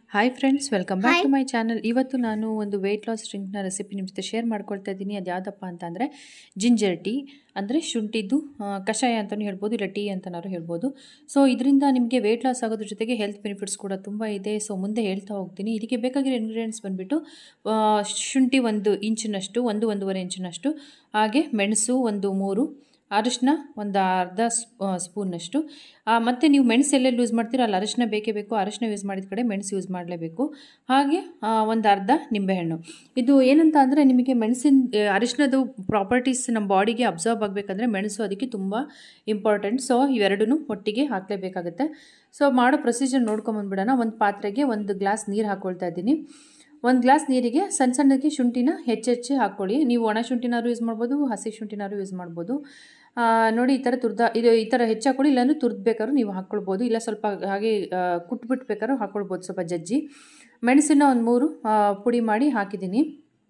hi friends welcome back hi to my channel ಇವತ್ತು ನಾನು ಒಂದು ವೆಯ್ಟ್ ಲಾಸ್ ಡ್ರಿಂಕ್ನ ರೆಸಿಪಿ ನಿಮ್ಮ ಜೊತೆ ಶೇರ್ ಮಾಡ್ಕೊಳ್ತಾ ಇದ್ದೀನಿ ಅದು ಯಾವುದಪ್ಪ ಅಂತ ಅಂದರೆ ಜಿಂಜರ್ ಟೀ ಅಂದರೆ ಶುಂಠಿದ್ದು ಆ, ಕಷಾಯ ಅಂತಲೂ ಹೇಳ್ಬೋದು ಇಲ್ಲ ಟೀ ಅಂತನಾದ್ರು ಹೇಳ್ಬೋದು ಸೊ ಇದರಿಂದ ನಿಮಗೆ ವೆಯ್ಟ್ ಲಾಸ್ ಆಗೋದ್ರ ಜೊತೆಗೆ ಹೆಲ್ತ್ ಬೆನಿಫಿಟ್ಸ್ ಕೂಡ ತುಂಬ ಇದೆ ಸೊ ಮುಂದೆ ಹೇಳ್ತಾ ಹೋಗ್ತೀನಿ ಇದಕ್ಕೆ ಬೇಕಾಗಿರೋ ಇಂಗ್ರೀಡಿಯೆಂಟ್ಸ್ ಬಂದುಬಿಟ್ಟು ಶುಂಠಿ ಒಂದು ಇಂಚಿನಷ್ಟು ಒಂದು ಒಂದೂವರೆ ಇಂಚಿನಷ್ಟು ಹಾಗೆ ಮೆಣಸು ಒಂದು ಮೂರು ಅರಿಶಿನ ಒಂದು ಅರ್ಧ ಸ್ಪೂನಷ್ಟು ಮತ್ತು ನೀವು ಮೆಣಸು ಎಲ್ಲೆಲ್ಲಿ ಯೂಸ್ ಮಾಡ್ತೀರೋ ಅಲ್ಲಿ ಅರಿಶಿನ ಬೇಕೇ ಬೇಕು ಅರಿಶಿನ ಯೂಸ್ ಮಾಡಿದ ಕಡೆ ಮೆಣಸು ಯೂಸ್ ಮಾಡಲೇಬೇಕು ಹಾಗೆ ಒಂದು ಅರ್ಧ ನಿಂಬೆಹಣ್ಣು ಇದು ಏನಂತ ಅಂದರೆ ನಿಮಗೆ ಮೆಣಸಿನ ಅರಿಶಿನದು ಪ್ರಾಪರ್ಟೀಸ್ ನಮ್ಮ ಬಾಡಿಗೆ ಅಬ್ಸರ್ವ್ ಆಗಬೇಕಂದ್ರೆ ಮೆಣಸು ಅದಕ್ಕೆ ತುಂಬ ಇಂಪಾರ್ಟೆಂಟ್ ಸೊ ಇವೆರಡೂ ಒಟ್ಟಿಗೆ ಹಾಕಲೇಬೇಕಾಗುತ್ತೆ ಸೊ ಮಾಡೋ ಪ್ರೊಸೀಜರ್ ನೋಡ್ಕೊಂಬಂದ್ಬಿಡೋಣ ಒಂದು ಪಾತ್ರೆಗೆ ಒಂದು ಗ್ಲಾಸ್ ನೀರು ಹಾಕ್ಕೊಳ್ತಾ ಇದ್ದೀನಿ ಒಂದು ಗ್ಲಾಸ್ ನೀರಿಗೆ ಸಣ್ಣ ಸಣ್ಣಕ್ಕೆ ಶುಂಠಿನ ಹೆಚ್ಚೆಚ್ಚಿ ಹಾಕ್ಕೊಳ್ಳಿ ನೀವು ಒಣ ಶುಂಠಿನಾರು ಯೂಸ್ ಮಾಡ್ಬೋದು ಹಸಿ ಶುಂಠಿನಾರು ಯೂಸ್ ಮಾಡ್ಬೋದು ಆ, ನೋಡಿ ಈ ಥರ ತುರ್ದ ಇದು ಈ ಥರ ಹೆಚ್ಚಾಕೊಳ್ಳಿ ಇಲ್ಲಾಂದ್ರೆ ತುರ್ದು ಬೇಕಾದ್ರೂ ನೀವು ಹಾಕ್ಕೊಳ್ಬೋದು ಇಲ್ಲ ಸ್ವಲ್ಪ ಹಾಗೆ ಆ, ಕುಟ್ಬಿಟ್ಟು ಬೇಕಾದ್ರೂ ಹಾಕ್ಕೊಳ್ಬೋದು ಸ್ವಲ್ಪ ಜಜ್ಜಿ ಮೆಣಸನ್ನ ಒಂದು ಮೂರು ಆ, ಪುಡಿ ಮಾಡಿ ಹಾಕಿದ್ದೀನಿ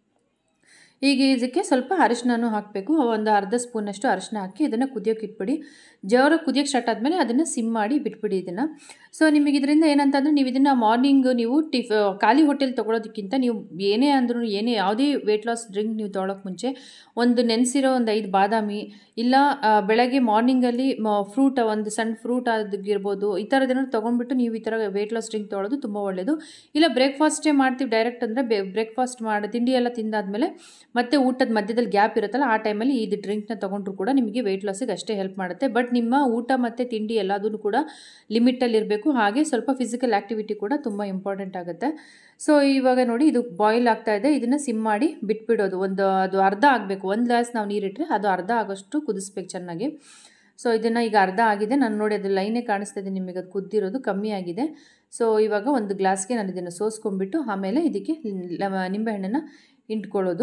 ಈಗ ಇದಕ್ಕೆ ಸ್ವಲ್ಪ ಅರಿಶಿನೂ ಹಾಕಬೇಕು ಒಂದು ಅರ್ಧ ಸ್ಪೂನಷ್ಟು ಅರಿಶಿನ ಹಾಕಿ ಇದನ್ನು ಕುದಿಯೋಕೆ ಇಟ್ಬಿಡಿ ಜೋರ ಕುದಿಯೋಕ್ಕೆ ಸ್ಟಾರ್ಟ್ ಆದಮೇಲೆ ಅದನ್ನು ಸಿಮ್ ಮಾಡಿ ಬಿಟ್ಬಿಡಿ ಇದನ್ನು ಸೊ ನಿಮಗೆ ಇದರಿಂದ ಏನಂತಂದರೆ ನೀವು ಇದನ್ನು ಮಾರ್ನಿಂಗ್ ನೀವು ಟಿಫ್ ಖಾಲಿ ಹೋಟೆಲ್ ತೊಗೊಳೋದಕ್ಕಿಂತ ನೀವು ಏನೇ ಅಂದ್ರೂ ಏನೇ ಯಾವುದೇ ವೆಯ್ಟ್ ಲಾಸ್ ಡ್ರಿಂಕ್ ನೀವು ತೊಗೊಳಕ್ಕೆ ಮುಂಚೆ ಒಂದು ನೆನೆಸಿರೋ ಒಂದು ಐದು ಬಾದಾಮಿ ಇಲ್ಲ ಆ, ಬೆಳಗ್ಗೆ ಮಾರ್ನಿಂಗಲ್ಲಿ ಫ್ರೂಟ್ ಒಂದು ಸಣ್ಣ ಫ್ರೂಟ್ ಆಗಿರ್ಬೋದು ಈ ಥರದೇನಾದ್ರು ತೊಗೊಂಡ್ಬಿಟ್ಟು ನೀವು ಈ ಥರ ವೆಯ್ಟ್ ಲಾಸ್ ಡ್ರಿಂಕ್ ತೊಗೊಳೋದು ತುಂಬ ಒಳ್ಳೆಯದು ಇಲ್ಲ ಬ್ರೇಕ್ಫಾಸ್ಟೇ ಮಾಡ್ತೀವಿ ಡೈರೆಕ್ಟ್ ಅಂದರೆ ಬ್ರೇಕ್ಫಾಸ್ಟ್ ಮಾಡಿ ತಿಂಡಿ ಎಲ್ಲ ತಿಂದಾದ್ಮೇಲೆ ಮತ್ತೆ ಊಟದ ಮಧ್ಯದಲ್ಲಿ ಗ್ಯಾಪ್ ಇರುತ್ತಲ್ಲ ಆ ಟೈಮಲ್ಲಿ ಇದು ಡ್ರಿಂಕ್ನ ತೊಗೊಂಡ್ರು ಕೂಡ ನಿಮಗೆ ವೆಯ್ಟ್ ಲಾಸಿಗೆ ಅಷ್ಟೇ ಹೆಲ್ಪ್ ಮಾಡುತ್ತೆ ಬಟ್ ನಿಮ್ಮ ಊಟ ಮತ್ತು ತಿಂಡಿ ಎಲ್ಲದೂ ಕೂಡ ಲಿಮಿಟಲ್ಲಿ ಇರಬೇಕು ಹಾಗೆ ಸ್ವಲ್ಪ ಫಿಸಿಕಲ್ ಆ್ಯಕ್ಟಿವಿಟಿ ಕೂಡ ತುಂಬ ಇಂಪಾರ್ಟೆಂಟ್ ಆಗುತ್ತೆ ಸೊ ಇವಾಗ ನೋಡಿ ಇದು ಬಾಯ್ಲ್ ಆಗ್ತಾ ಇದೆ ಇದನ್ನು ಸಿಮ್ ಮಾಡಿ ಬಿಟ್ಬಿಡೋದು ಒಂದು ಅದು ಅರ್ಧ ಆಗಬೇಕು ಒಂದು ಗ್ಲಾಸ್ ನಾವು ನೀರಿಟ್ಟರೆ ಅದು ಅರ್ಧ ಆಗೋಷ್ಟು ಕುದಿಸ್ಬೇಕು ಚೆನ್ನಾಗಿ ಸೊ ಇದನ್ನು ಈಗ ಅರ್ಧ ಆಗಿದೆ ನಾನು ನೋಡಿ ಅದು ಲೈನೇ ಕಾಣಿಸ್ತಾ ಇದೆ ನಿಮಗೆ ಅದು ಕುದ್ದಿರೋದು ಕಮ್ಮಿ ಆಗಿದೆ ಸೊ ಇವಾಗ ಒಂದು ಗ್ಲಾಸ್ಗೆ ನಾನು ಇದನ್ನು ಸೋಸ್ಕೊಂಡ್ಬಿಟ್ಟು ಆಮೇಲೆ ಇದಕ್ಕೆ ಲ- ನಿಂಬೆಹಣ್ಣನ್ನು ಇಂಟ್ಕೊಳ್ಳೋದು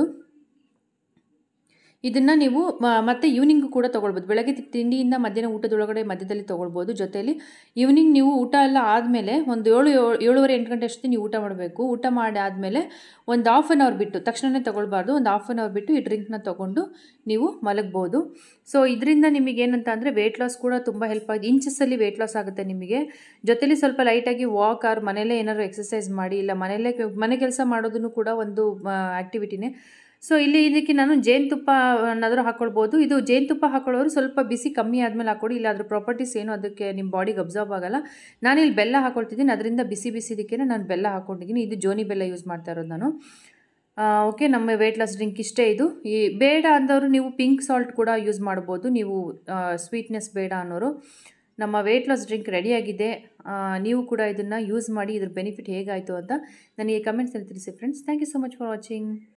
ಇದನ್ನು ನೀವು ಮ- ಮತ್ತೆ ಈವ್ನಿಂಗು ಕೂಡ ತೊಗೊಳ್ಬೋದು ಬೆಳಗ್ಗೆ ತಿ- ತಿಂಡಿಯಿಂದ ಮಧ್ಯಾಹ್ನ ಊಟದೊಳಗಡೆ ಮಧ್ಯದಲ್ಲಿ ತೊಗೊಳ್ಬೋದು ಜೊತೆಯಲ್ಲಿ ಈವ್ನಿಂಗ್ ನೀವು ಊಟ ಎಲ್ಲ ಆದಮೇಲೆ ಒಂದು ಏಳು ಏಳು- ಏಳುವರೆ ಎಂಟು ಗಂಟೆ ಅಷ್ಟೇ ನೀವು ಊಟ ಮಾಡಬೇಕು ಊಟ ಮಾಡಿ ಆದಮೇಲೆ ಒಂದು ಹಾಫ್ ಆನ್ ಅವರ್ ಬಿಟ್ಟು ತಕ್ಷಣವೇ ತೊಗೊಳ್ಬಾರ್ದು ಒಂದು ಹಾಫ್ ಆನ್ ಅವರ್ ಬಿಟ್ಟು ಈ ಡ್ರಿಂಕ್ನ ತೊಗೊಂಡು ನೀವು ಮಲಗ್ಬೋದು ಸೊ ಇದರಿಂದ ನಿಮಗೆ ಏನಂತ ಅಂದರೆ ವೆಯ್ಟ್ ಲಾಸ್ ಕೂಡ ತುಂಬ ಹೆಲ್ಪ್ ಆಗಿದೆ ಇಂಚಸ್ಸಲ್ಲಿ ವೆಯ್ಟ್ ಲಾಸ್ ಆಗುತ್ತೆ ನಿಮಗೆ ಜೊತೆಲಿ ಸ್ವಲ್ಪ ಲೈಟಾಗಿ ವಾಕ್ ಆರ್ ಮನೇಲೇ ಏನಾದ್ರು ಎಕ್ಸಸೈಸ್ ಮಾಡಿ ಇಲ್ಲ ಮನೇಲೇ ಕೆ- ಮನೆ ಕೆಲಸ ಮಾಡೋದನ್ನು ಕೂಡ ಒಂದು ಆ್ಯಕ್ಟಿವಿಟಿನೇ ಸೊ ಇಲ್ಲಿ ಇದಕ್ಕೆ ನಾನು ಜೇನುತುಪ್ಪ ಏನಾದರೂ ಹಾಕ್ಕೊಳ್ಬೋದು ಇದು ಜೇನುತುಪ್ಪ ಹಾಕೊಳ್ಳೋರು ಸ್ವಲ್ಪ ಬಿಸಿ ಕಮ್ಮಿ ಆದಮೇಲೆ ಹಾಕ್ಕೊಡಿ ಇಲ್ಲ ಅದ್ರ ಪ್ರಾಪರ್ಟೀಸ್ ಏನು ಅದಕ್ಕೆ ನಿಮ್ಮ ಬಾಡಿಗೆ ಅಬ್ಸರ್ವ್ ಆಗಲ್ಲ ನಾನಿಲ್ಲಿ ಬೆಲ್ಲ ಹಾಕೊಳ್ತಿದ್ದೀನಿ ಅದರಿಂದ ಬಿಸಿ ಬಿಸಿದಕ್ಕೆ ನಾನು ಬೆಲ್ಲ ಹಾಕ್ಕೊಂಡಿದ್ದೀನಿ ಇದು ಜೋನಿ ಬೆಲ್ಲ ಯೂಸ್ ಮಾಡ್ತಾ ಇರೋದು ನಾನು ಓಕೆ ನಮ್ಮ ವೆಯ್ಟ್ ಲಾಸ್ ಡ್ರಿಂಕ್ ಇಷ್ಟೇ ಇದು ಈ ಬೇಡ ಅಂದವರು ನೀವು ಪಿಂಕ್ ಸಾಲ್ಟ್ ಕೂಡ ಯೂಸ್ ಮಾಡ್ಬೋದು ನೀವು ಸ್ವೀಟ್ನೆಸ್ ಬೇಡ ಅನ್ನೋರು ನಮ್ಮ ವೆಯ್ಟ್ ಲಾಸ್ ಡ್ರಿಂಕ್ ರೆಡಿಯಾಗಿದೆ ನೀವು ಕೂಡ ಇದನ್ನು ಯೂಸ್ ಮಾಡಿ ಇದ್ರ ಬೆನಿಫಿಟ್ ಹೇಗಾಯಿತು ಅಂತ ನನಗೆ ಕಮೆಂಟ್ಸಲ್ಲಿ ತಿಳಿಸಿ friends thank you so much for watching